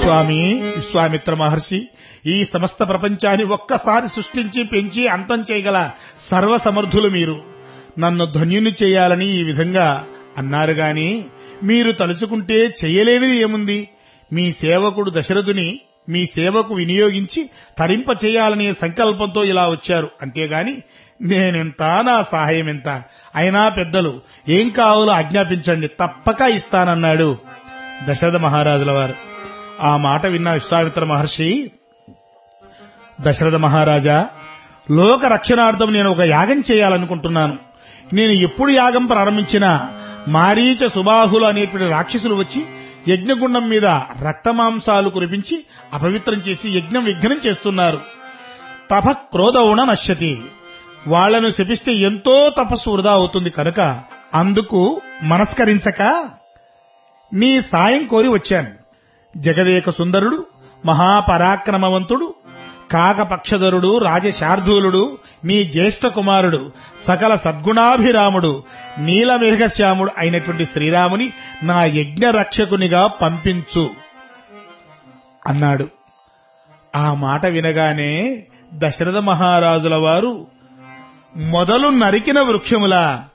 స్వామి విశ్వామిత్ర మహర్షి ఈ సమస్త ప్రపంచాన్ని ఒక్కసారి సృష్టించి పెంచి అంతం చేయగల సర్వసమర్థులు మీరు నన్ను ధన్యుని చేయాలని ఈ విధంగా అన్నారు గాని మీరు తలుచుకుంటే చేయలేనిది ఏముంది మీ సేవకుడు దశరథుని మీ సేవకు వినియోగించి తరింప చేయాలనే సంకల్పంతో ఇలా వచ్చారు అంతేగాని నేనెంత నా సహాయం ఎంత అయినా పెద్దలు ఏం కావాలో ఆజ్ఞాపించండి తప్పక ఇస్తానన్నాడు దశరథ మహారాజుల వారు ఆ మాట విన్న విశ్వామిత్ర మహర్షి దశరథ మహారాజా లోక రక్షణార్థం నేను ఒక యాగం చేయాలనుకుంటున్నాను నేను ఎప్పుడు యాగం ప్రారంభించినా మారీచ సుబాహులు అనేటువంటి రాక్షసులు వచ్చి యజ్ఞగుండం మీద రక్తమాంసాలు కురిపించి అపవిత్రం చేసి యజ్ఞం విఘ్నం చేస్తున్నారు తప క్రోధవుణ నశ్యతి వాళ్లను శపిస్తే ఎంతో తపస్సు వృధా అవుతుంది కనుక అందుకు మనస్కరించక నీ సాయం కోరి వచ్చాను జగదేక సుందరుడు మహాపరాక్రమవంతుడు కాకపక్షధరుడు రాజశార్దూలుడు నీ జ్యేష్ఠ కుమారుడు సకల సద్గుణాభిరాముడు నీలమేఘశ్యాముడు అయినటువంటి శ్రీరాముని నా యజ్ఞ రక్షకునిగా పంపించు అన్నాడు ఆ మాట వినగానే దశరథ మహారాజుల వారు మొదలు నరికిన వృక్షముల